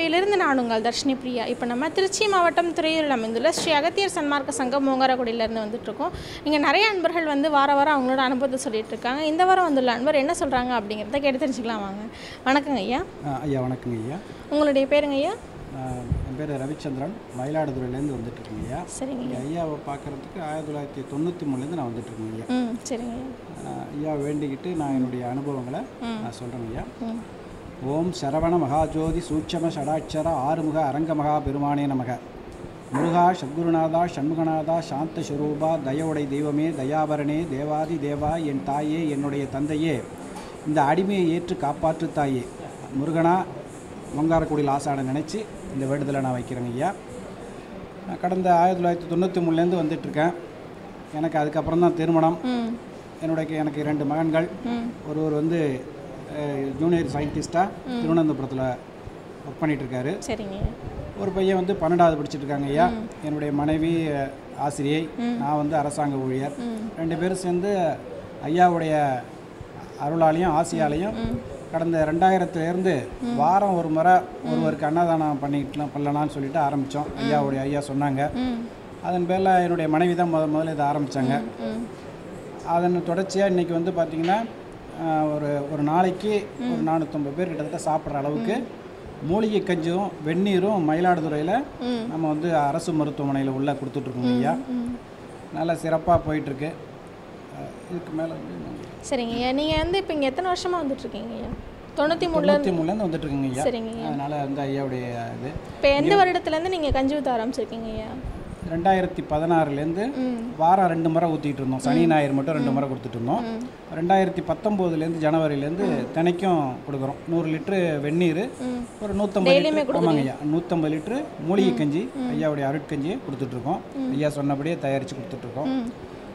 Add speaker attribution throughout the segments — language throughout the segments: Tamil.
Speaker 1: டிவியிலிருந்து நான் உங்கள் தர்ஷினி பிரியா இப்போ நம்ம திருச்சி மாவட்டம் துறையூரில் அமைந்துள்ள ஸ்ரீ அகத்தியர் சன்மார்க்க சங்கம் மூங்கரகுடியிலேருந்து வந்துட்டுருக்கோம் இங்கே நிறைய அன்பர்கள் வந்து வார வாரம் அவங்களோட அனுபவத்தை சொல்லிட்டு இருக்காங்க இந்த வாரம் வந்துள்ள அன்பர் என்ன சொல்கிறாங்க அப்படிங்கிறத கேட்டு தெரிஞ்சுக்கலாம் வாங்க வணக்கங்க ஐயா
Speaker 2: ஆ, ஐயா வணக்கங்க ஐயா
Speaker 1: உங்களுடைய பேருங்க ஐயா
Speaker 2: ஆ, என் பேர் ரவிச்சந்திரன் மயிலாடுதுறையிலேருந்து வந்துட்டுருக்கேங்க ஐயா
Speaker 1: சரிங்க
Speaker 2: இங்க
Speaker 1: ஐயா
Speaker 2: ஐயாவை பார்க்குறதுக்கு ஆயிரத்தி தொள்ளாயிரத்தி தொண்ணூற்றி மூணுலேருந்து நான் வந்துட்டுருக்கேங்க ஐயா
Speaker 1: ம் சரிங்க ஐயா
Speaker 2: ஆ, ஐயா வேண்டிக்கிட்டு நான் என்னுடைய அனுபவங்களை நான் சொல்கிறேங்க ஐயா
Speaker 1: ம்
Speaker 2: ஓம் சரவண மகாஜோதி சூட்சம ஷடாட்சர ஆறுமுக அரங்க மகா பெருமானே நமக முருகா சத்குருநாதா சண்முகநாதா சாந்த ஸ்வரூபா தயவுடை தெய்வமே தயாபரணே தேவாதி தேவா என் தாயே என்னுடைய தந்தையே இந்த அடிமையை ஏற்று காப்பாற்று தாயே முருகனா மங்காரக்குடியில் ஆசானை நினச்சி இந்த வேண்டுதலை நான் வைக்கிறேங்க ஐயா நான் கடந்த ஆயிரத்தி தொள்ளாயிரத்தி தொண்ணூற்றி மூணுலேருந்து வந்துட்டுருக்கேன் எனக்கு அதுக்கப்புறம் தான் திருமணம்
Speaker 1: ம்
Speaker 2: என்னுடைய எனக்கு இரண்டு மகன்கள்
Speaker 1: ம்
Speaker 2: ஒருவர் வந்து ஜூனியர் சயின்டிஸ்ட்டாக திருவனந்தபுரத்தில் ஒர்க் பண்ணிட்டு இருக்காரு
Speaker 1: சரிங்க ஐயா
Speaker 2: ஒரு பையன் வந்து பன்னெண்டாவது படிச்சுட்டு இருக்காங்க ஐயா என்னுடைய மனைவி அஹ், ஆசிரியை நான் வந்து அரசாங்க ஊழியர்
Speaker 1: ம்
Speaker 2: ரெண்டு பேரும் சேர்ந்து ஐயாவுடைய அருளாலையும் ஆசியாலையும் கடந்த ரெண்டாயிரத்துலேருந்து வாரம் ஒரு முறை ஒருவருக்கு அன்னதானம் பண்ணிக்கலாம் பண்ணலான்னு சொல்லிட்டு ஆரம்பித்தோம் ஐயாவுடைய ஐயா சொன்னாங்க
Speaker 1: ம்
Speaker 2: அதன் பேரில் என்னுடைய மனைவி தான் முத முதல்ல இதை ஆரம்பித்தாங்க
Speaker 1: ம்
Speaker 2: அதன் தொடர்ச்சியாக இன்றைக்கி வந்து பார்த்திங்கன்னா ஆஹ், ஒரு ஒரு நாளைக்கு ஒரு நானூற்றம்பது பேர் கிட்டத்தட்ட சாப்பிட்ற அளவுக்கு மூலிகை கஞ்சும் வெந்நீரும் மயிலாடுதுறையில்
Speaker 1: ம்.
Speaker 2: நம்ம வந்து அரசு மருத்துவமனையில் உள்ள கொடுத்துட்ருக்கோங்க ஐயா
Speaker 1: ம்
Speaker 2: நல்லா சிறப்பாக போயிட்டுருக்கு இதுக்கு மேலே வந்து
Speaker 1: சரிங்க ஐயா நீங்கள் வந்து இப்போ இங்கே எத்தனை வருஷமாக வந்துட்டுருக்கீங்க ஐயா தொண்ணூற்றி மூணில்
Speaker 2: தொண்ணூற்றி மூணுலேருந்து வந்துட்டுருக்குங்க ஐயா
Speaker 1: சரிங்க ஐயா
Speaker 2: அதனால் வந்து ஐயாவுடைய இது
Speaker 1: இப்போ எந்த வருடத்துலேருந்து நீங்கள் கஞ்சி ஊற்ற ஆரம்பிச்சிருக்கீங்க ஐயா
Speaker 2: ரெண்டாயிரத்தி பதினாறுலேருந்து
Speaker 1: ம்
Speaker 2: வாரம் ரெண்டு முறை ஊற்றிட்டு இருந்தோம் சனி ஞாயிறு மட்டும் ரெண்டு முறை கொடுத்துட்டு இருந்தோம்
Speaker 1: ம்
Speaker 2: ரெண்டாயிரத்தி பத்தொம்போதுலேருந்து ஜனவரிலேருந்து தினைக்கும் கொடுக்குறோம் நூறு லிட்ரு வெந்நீர்
Speaker 1: ம்
Speaker 2: ஒரு நூற்றம்பது லிட்டர் ஆமாங்க ஐயா நூற்றம்பது லிட்டரு மூலிகை கஞ்சி ஐயாவுடைய அருட்கஞ்சியை கொடுத்துட்ருக்கோம் ஐயா சொன்னபடியே தயாரித்து கொடுத்துட்ருக்கோம்
Speaker 1: ம்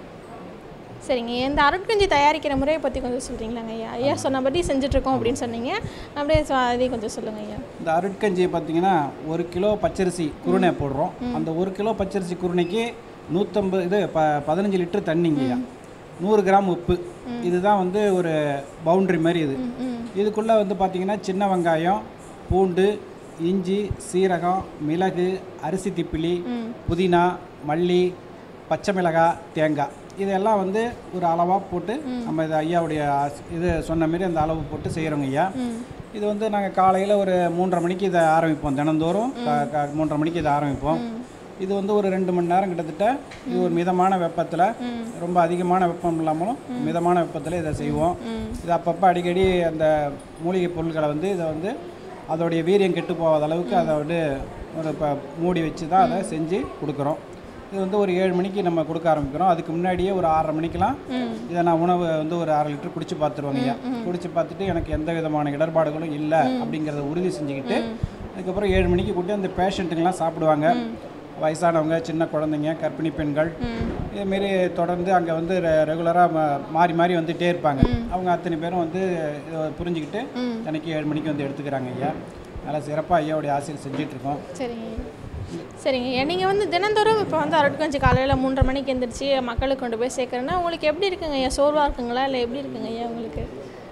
Speaker 1: சரிங்க இந்த அருட்கஞ்சி தயாரிக்கிற முறையை பற்றி கொஞ்சம் சொல்கிறீங்களாங்க ஐயா ஐயா சொன்னபடி செஞ்சுட்ருக்கோம் அப்படின்னு சொன்னீங்க அப்படியே சொ- அதையும் கொஞ்சம் சொல்லுங்கள் ஐயா
Speaker 2: இந்த அருட்கஞ்சியை பார்த்தீங்கன்னா ஒரு கிலோ பச்சரிசி குருணை போடுறோம் அந்த ஒரு கிலோ பச்சரிசி குருணைக்கு நூற்றம்பது இது ப பதினஞ்சு லிட்டர் தண்ணிங்க ஐயா நூறு கிராம் உப்பு இதுதான் வந்து ஒரு பவுண்ட்ரி மாதிரி இது
Speaker 1: ம் ம்
Speaker 2: இதுக்குள்ளே வந்து பார்த்திங்கன்னா சின்ன வெங்காயம் பூண்டு இஞ்சி சீரகம் மிளகு அரிசி திப்பிலி
Speaker 1: ம்
Speaker 2: புதினா மல்லி பச்சை மிளகாய் தேங்காய் இதெல்லாம் வந்து ஒரு அளவாக போட்டு நம்ம இது ஐயாவுடைய ஆஸ்- இது சொன்ன மாரி அந்த அளவு போட்டு செய்கிறோங்க ஐயா
Speaker 1: ம்
Speaker 2: இது வந்து நாங்கள் காலையில் ஒரு மூன்றரை மணிக்கு இதை ஆரம்பிப்போம் தினந்தோறும் கா- கா- மூன்றரை மணிக்கு இதை ஆரம்பிப்போம் இது வந்து ஒரு ரெண்டு மணி நேரம் கிட்டத்தட்ட இது ஒரு மிதமான வெப்பத்தில்
Speaker 1: ம்.
Speaker 2: ரொம்ப அதிகமான வெப்பம் இல்லாமலும் மிதமான வெப்பத்தில் இதை செய்வோம்
Speaker 1: ம்
Speaker 2: இது அப்பப்போ அடிக்கடி அந்த மூலிகை பொருட்களை வந்து இதை வந்து அதோடைய வீரியம் கெட்டு போகாத அளவுக்கு அதை வந்து ஒரு இப்போ மூடி வச்சு தான் அதை செஞ்சு கொடுக்குறோம் இது வந்து ஒரு ஏழு மணிக்கு நம்ம கொடுக்க ஆரம்பிக்கிறோம் அதுக்கு முன்னாடியே ஒரு ஆறரை மணிக்கெலாம்
Speaker 1: ம்
Speaker 2: இதை நான் உணவு வந்து ஒரு அரை லிட்டர் குடிச்சு பார்த்துருவாங்க ஐயா குடிச்சு பார்த்துட்டு எனக்கு எந்த விதமான இடர்பாடுகளும் இல்லை அப்படிங்கிறத உறுதி செஞ்சுக்கிட்டு அதுக்கப்புறம் ஏழு மணிக்கு கூட்டி அந்த பேஷண்ட்டுங்கெல்லாம் சாப்பிடுவாங்க வயசானவங்க சின்ன குழந்தைங்க கர்ப்பிணி பெண்கள்
Speaker 1: ம்
Speaker 2: இதேமாரி தொடர்ந்து அங்கே வந்து ரெகுலராக மாறி மாறி வந்துகிட்டே இருப்பாங்க அவங்க அத்தனை பேரும் வந்து இதை புரிஞ்சுக்கிட்டு
Speaker 1: ம்
Speaker 2: அன்னைக்கு ஏழு மணிக்கு வந்து எடுத்துக்கிறாங்க ஐயா நல்லா சிறப்பாக ஐயாவுடைய ஆசையில் செஞ்சிட்ருக்கோம்
Speaker 1: சரிங்க ஐயா. சரிங்க ஐயா நீங்கள் வந்து தினந்தோறும் இப்போ வந்து அருட்கஞ்சி காலையில் மூன்றரை மணிக்கு எந்திரிச்சு மக்களுக்கு கொண்டு போய் சேர்க்குறேன்னா உங்களுக்கு எப்படி இருக்குங்க ஐயா சோர்வாக இருக்குங்களா இல்லை எப்படி இருக்குங்க ஐயா உங்களுக்கு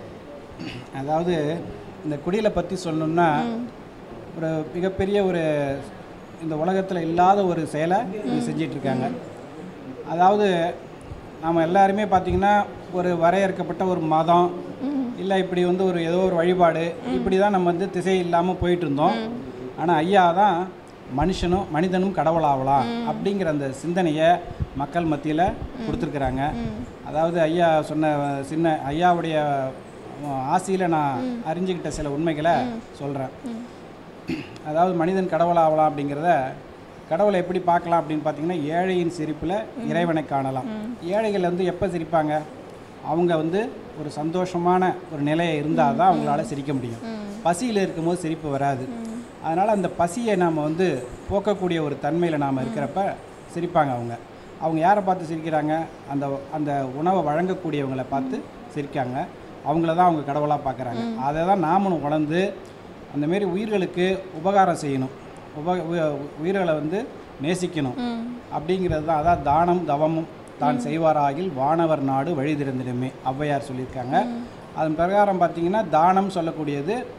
Speaker 2: அதாவது இந்த குடியில் பற்றி சொல்லணும்னா ஒரு மிகப்பெரிய ஒரு இந்த உலகத்தில் இல்லாத ஒரு செயலை இங்கே செஞ்சிட்ருக்காங்க அதாவது நாம் எல்லாருமே பார்த்திங்கன்னா ஒரு வரையறுக்கப்பட்ட ஒரு மதம் இல்லை இப்படி வந்து ஒரு ஏதோ ஒரு வழிபாடு இப்படி தான் நம்ம வந்து திசை இல்லாமல் போயிட்டு இருந்தோம் ஆனால் ஐயா தான் மனுஷனும் மனிதனும் கடவுளாகலாம் அப்படிங்கிற அந்த சிந்தனையை மக்கள் மத்தியில் கொடுத்துருக்குறாங்க அதாவது ஐயா சொன்ன சின்ன ஐயாவுடைய ஆசையில் நான் அறிஞ்சுக்கிட்ட சில உண்மைகளை சொல்கிறேன் அதாவது மனிதன் கடவுளாகலாம் அப்படிங்கிறத கடவுளை எப்படி பார்க்கலாம் அப்படின்னு பார்த்தீங்கன்னா ஏழையின் சிரிப்பில் இறைவனை காணலாம் ஏழைகள் வந்து எப்போ சிரிப்பாங்க அவங்க வந்து ஒரு சந்தோஷமான ஒரு நிலையை இருந்தால் தான் அவங்களால சிரிக்க முடியும் பசியில் இருக்கும்போது சிரிப்பு வராது அதனால் அந்த பசியை நாம் வந்து போக்கக்கூடிய ஒரு தன்மையில் நாம் இருக்கிறப்ப சிரிப்பாங்க அவங்க அவங்க யாரை பார்த்து சிரிக்கிறாங்க அந்த அந்த உணவை வழங்கக்கூடியவங்களை பார்த்து சிரிக்காங்க அவங்கள தான் அவங்க கடவுளாக பார்க்குறாங்க அதை தான் நாமளும் உணர்ந்து அந்த மாரி உயிர்களுக்கு உபகாரம் செய்யணும் உப உ- உயிர்களை வந்து நேசிக்கணும்
Speaker 1: ம்
Speaker 2: அப்படிங்கிறது தான் அதான் தானம் தவமும் தான் செய்வாராகில் வானவர் நாடு வழி திறந்திடுமே ஔவையார் சொல்லியிருக்காங்க அதன் பிரகாரம் பார்த்தீங்கன்னா தானம் சொல்லக்கூடியது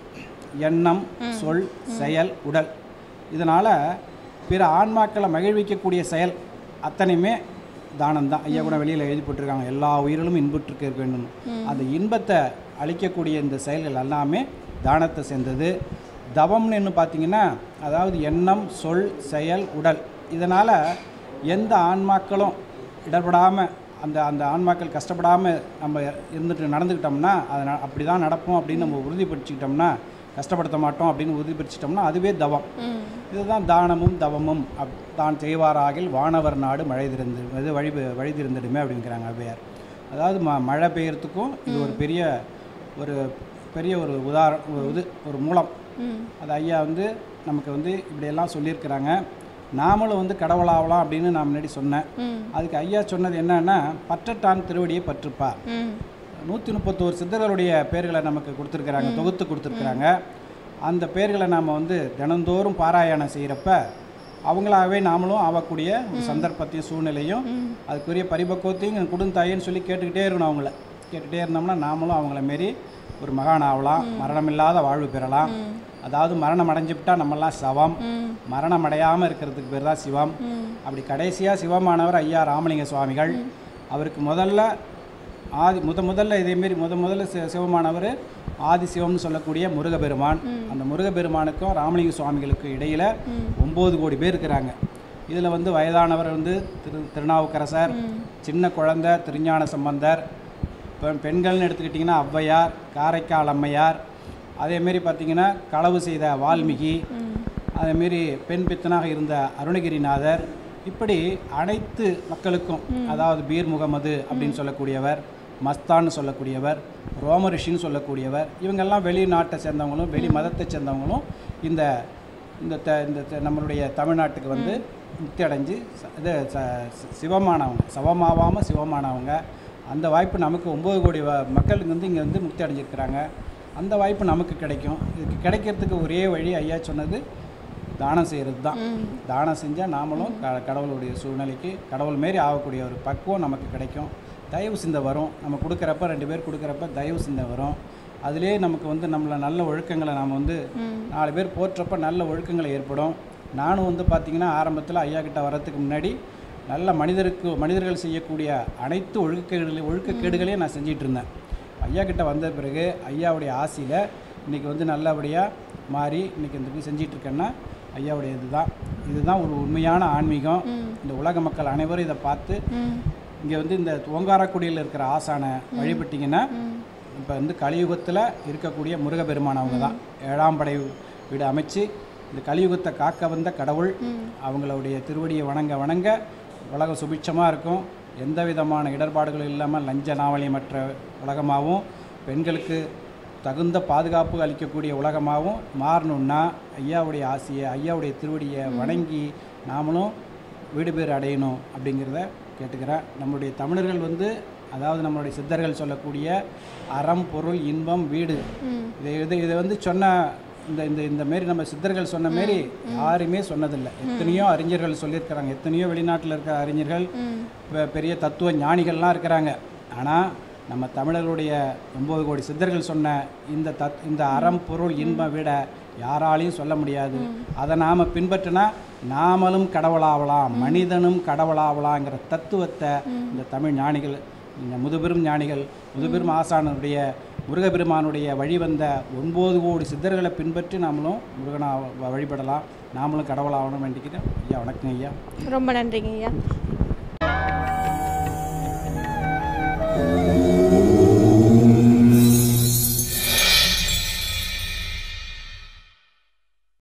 Speaker 2: எண்ணம் சொல் செயல் உடல் இதனால் பிற ஆன்மாக்களை மகிழ்விக்கக்கூடிய செயல் அத்தனையுமே தானம் தான் ஐயா கூட வெளியில் எழுதி போட்டிருக்காங்க எல்லா உயிரிலும் இன்புற்றுக்கு இருக்க வேண்டும் அந்த இன்பத்தை அளிக்கக்கூடிய இந்த செயல்கள் எல்லாமே தானத்தை சேர்ந்தது தவம்னு என்ன பார்த்தீங்கன்னா அதாவது எண்ணம் சொல் செயல் உடல் இதனால் எந்த ஆன்மாக்களும் இடர்படாமல் அந்த அந்த ஆன்மாக்கள் கஷ்டப்படாமல் நம்ம இருந்துட்டு நடந்துக்கிட்டோம்னா அதை ந- அப்படி தான் நடப்போம் அப்படின்னு நம்ம உறுதிப்படுத்திக்கிட்டோம்னா கஷ்டப்படுத்த மாட்டோம் அப்படின்னு உறுதிப்படுத்திட்டோம்னா அதுவே தவம்
Speaker 1: ம்
Speaker 2: இதுதான் தானமும் தவமும் அப் தான் செய்வாராகில் வானவர் நாடு மழை திறந்து இது வழி வழி திறந்துடுமே அப்படிங்கிறாங்க ஔவையார் அதாவது ம மழை பெய்யறதுக்கும் இது ஒரு பெரிய ஒரு பெரிய ஒரு உதாரண ஒரு இது ஒரு மூலம்
Speaker 1: ம்
Speaker 2: அது ஐயா வந்து நமக்கு வந்து இப்படியெல்லாம் சொல்லியிருக்கிறாங்க நாமளும் வந்து கடவுளாகலாம் அப்படின்னு நான் முன்னாடி சொன்னேன்
Speaker 1: ம்
Speaker 2: அதுக்கு ஐயா சொன்னது என்னன்னா பற்றட்டான் திருவடியை பற்றுப்பா
Speaker 1: ம்
Speaker 2: நூற்றி முப்பத்தோரு சித்தர்களுடைய பேர்களை நமக்கு கொடுத்துருக்குறாங்க தொகுத்து கொடுத்துருக்குறாங்க அந்த பேர்களை நாம் வந்து தினந்தோறும் பாராயணம் செய்கிறப்ப அவங்களாகவே நாமளும் ஆகக்கூடிய ஒரு சந்தர்ப்பத்தையும் சூழ்நிலையும் அதுக்குரிய பரிபக்குவத்தையும் குடுந்தாயின்னு சொல்லி கேட்டுக்கிட்டே இருக்கணும் அவங்கள கேட்டுகிட்டே இருந்தோம்னா நாமளும் அவங்கள மாரி ஒரு மகான் ஆகலாம் மரணமில்லாத வாழ்வு பெறலாம் அதாவது மரணம் அடைஞ்சுவிட்டா நம்மெல்லாம் சவம்
Speaker 1: ம்
Speaker 2: மரணம் அடையாமல் இருக்கிறதுக்கு பேர் தான் சிவம்
Speaker 1: ம்
Speaker 2: அப்படி கடைசியாக சிவமானவர் ஐயா ராமலிங்க சுவாமிகள் அவருக்கு முதல்ல ஆதி முத முதல்ல இதேமாரி முத முதல்ல சி சிவமானவர் ஆதி சிவம்னு சொல்லக்கூடிய முருகப்பெருமான் அந்த முருகப்பெருமானுக்கும் ராமலிங்க சுவாமிகளுக்கும் இடையில் ஒம்பது கோடி பேர் இருக்கிறாங்க இதில் வந்து வயதானவர் வந்து திரு திருநாவுக்கரசர் சின்ன குழந்தை திருஞான சம்பந்தர் இப்போ பெண்கள்னு எடுத்துக்கிட்டிங்கன்னா ஔவையார் காரைக்கால் அம்மையார் அதேமாரி பார்த்தீங்கன்னா களவு செய்த வால்மீகி அதேமாரி பெண் பித்தனாக இருந்த அருணகிரிநாதர் இப்படி அனைத்து மக்களுக்கும் அதாவது பீர் முகமது அப்படின்னு சொல்லக்கூடியவர் மஸ்தான்னு சொல்லக்கூடியவர் ரோமரிஷின்னு சொல்லக்கூடியவர் இவங்கெல்லாம் வெளிநாட்டை சேர்ந்தவங்களும் வெளி மதத்தை சேர்ந்தவங்களும் இந்த இந்த த இந்த த- நம்மளுடைய தமிழ்நாட்டுக்கு வந்து முக்தி அடைஞ்சு ச- இது ச- சி- சிவமானவங்க சவமாவாமல் சிவமானவங்க அந்த வாய்ப்பு நமக்கு ஒம்பது கோடி வ- மக்களுக்கு வந்து இங்கே வந்து முக்தி அடைஞ்சிருக்கிறாங்க அந்த வாய்ப்பு நமக்கு கிடைக்கும் இதுக்கு கிடைக்கிறதுக்கு ஒரே வழி ஐயா சொன்னது தானம் செய்கிறது தான் தானம் செஞ்சால் நாமளும் க கடவுளுடைய சூழ்நிலைக்கு கடவுள் மாரி ஆகக்கூடிய ஒரு பக்குவம் நமக்கு கிடைக்கும் தயவு சிந்தை வரும் நம்ம கொடுக்குறப்ப ரெண்டு பேர் கொடுக்குறப்ப தயவு சிந்தை வரும் அதிலே நமக்கு வந்து நம்மளை நல்ல ஒழுக்கங்களை நாம் வந்து நாலு பேர் போற்றப்ப நல்ல ஒழுக்கங்களை ஏற்படும் நானும் வந்து பார்த்திங்கன்னா ஆரம்பத்தில் ஐயா கிட்ட வர்றதுக்கு முன்னாடி நல்ல மனிதருக்கு மனிதர்கள் செய்யக்கூடிய அனைத்து ஒழுக்கக்கேடுகளையும் ஒழுக்கக்கேடுகளையும் நான் செஞ்சிட்டு இருந்தேன் ஐயா கிட்ட வந்த பிறகு ஐயாவுடைய ஆசையில் இன்றைக்கி வந்து நல்லபடியாக மாறி இன்றைக்கி இந்த இது செஞ்சிட்டு இருக்கேன்னா ஐயாவுடைய இதுதான் இதுதான் ஒரு உண்மையான ஆன்மீகம் இந்த உலக மக்கள் அனைவரும் இதை பார்த்து இங்கே வந்து இந்த ஓங்காரக்குடியில் இருக்கிற ஆசானை வழிபட்டிங்கன்னா இப்போ வந்து கலியுகத்தில் இருக்கக்கூடிய முருகப்பெருமான் அவங்க தான் ஏழாம் படை வீடு அமைச்சு இந்த கலியுகத்தை காக்க வந்த கடவுள் அவங்களுடைய திருவடியை வணங்க வணங்க உலகம் சுபிட்சமாக இருக்கும் எந்த விதமான இடர்பாடுகளும் இல்லாமல் லஞ்ச நாவலியமற்ற உலகமாகவும் பெண்களுக்கு தகுந்த பாதுகாப்பு அளிக்கக்கூடிய உலகமாகவும் மாறணும்னா ஐயாவுடைய ஆசையை ஐயாவுடைய திருவடியை வணங்கி நாமளும் வீடு பேர் அடையணும் அப்படிங்கிறத கேட்டுக்கிறேன் நம்மளுடைய தமிழர்கள் வந்து அதாவது நம்மளுடைய சித்தர்கள் சொல்லக்கூடிய அறம் பொருள் இன்பம் வீடு இதை இது இதை வந்து சொன்ன இந்த இந்த இந்த மாரி நம்ம சித்தர்கள் சொன்ன மாரி யாருமே சொன்னதில்லை எத்தனையோ அறிஞர்கள் சொல்லியிருக்கிறாங்க எத்தனையோ வெளிநாட்டில் இருக்கிற அறிஞர்கள் பெ- பெரிய தத்துவ ஞானிகள்லாம் இருக்கிறாங்க ஆனால் நம்ம தமிழர்களுடைய ஒம்பது கோடி சித்தர்கள் சொன்ன இந்த தத் இந்த அறம் பொருள் இன்பம் விட யாராலையும் சொல்ல முடியாது அதை நாம் பின்பற்றினா நாமளும் கடவுளாகலாம் மனிதனும் கடவுளாகலாங்கிற தத்துவத்தை இந்த தமிழ் ஞானிகள் இந்த முதுபெரும் ஞானிகள் முதுபெரும் ஆசானுடைய முருகப்பெருமானுடைய வழி வந்த ஒன்பது கோடி சித்தர்களை பின்பற்றி நாமளும் முருகனா வ- வழிபடலாம் நாமளும் கடவுளாகணும் வேண்டிக்கிறேன் ஐயா வணக்கம் ஐயா
Speaker 1: ரொம்ப நன்றிங்க ஐயா